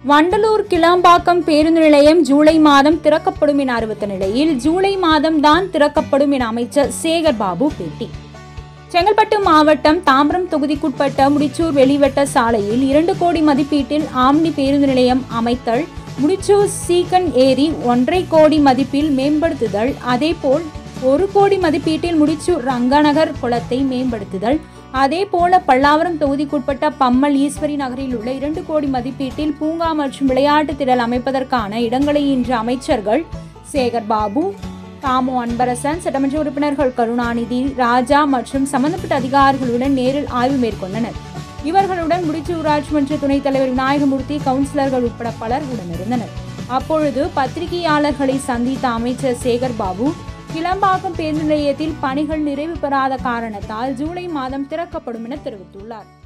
வண்டலூர் கிளாம்பாக்கம் பேருந்து நிலையம் ஜூலை மாதம் திறக்கப்படும் என அறிவித்த நிலையில் ஜூலை மாதம் தான் திறக்கப்படும் என அமைச்சர் சேகர் பாபு பேட்டி செங்கல்பட்டு மாவட்டம் தாம்பரம் தொகுதிக்குட்பட்ட முடிச்சூர் வெளிவட்ட சாலையில் இரண்டு கோடி மதிப்பீட்டில் ஆம்னி பேருந்து நிலையம் அமைத்தல் முடிச்சூர் சீக்கன் ஏரி ஒன்றரை கோடி மதிப்பில் மேம்படுத்துதல் அதேபோல் ஒரு கோடி மதிப்பீட்டில் முடிச்சூர் ரங்கநகர் குளத்தை மேம்படுத்துதல் அதேபோல பல்லாவரம் தொகுதிக்குட்பட்ட பம்மல் ஈஸ்வரி நகரில் உள்ள இரண்டு கோடி மதிப்பீட்டில் பூங்கா மற்றும் விளையாட்டு திடல் அமைப்பதற்கான இடங்களை இன்று அமைச்சர்கள் சேகர் பாபு தாமு அன்பரசன் சட்டமன்ற உறுப்பினர்கள் கருணாநிதி ராஜா மற்றும் சம்பந்தப்பட்ட அதிகாரிகளுடன் நேரில் ஆய்வு மேற்கொண்டனர் இவர்களுடன் முடிச்சு ஊராட்சி மன்ற துணைத் தலைவர் விநாயகமூர்த்தி கவுன்சிலர்கள் உட்பட பலர் உடனிருந்தனர் அப்பொழுது பத்திரிகையாளர்களை சந்தித்த அமைச்சர் சேகர் பாபு கிளம்பாக்கம் பேருந்து நிலையத்தில் பணிகள் நிறைவு பெறாத காரணத்தால் ஜூலை மாதம் திறக்கப்படும் என தெரிவித்துள்ளார்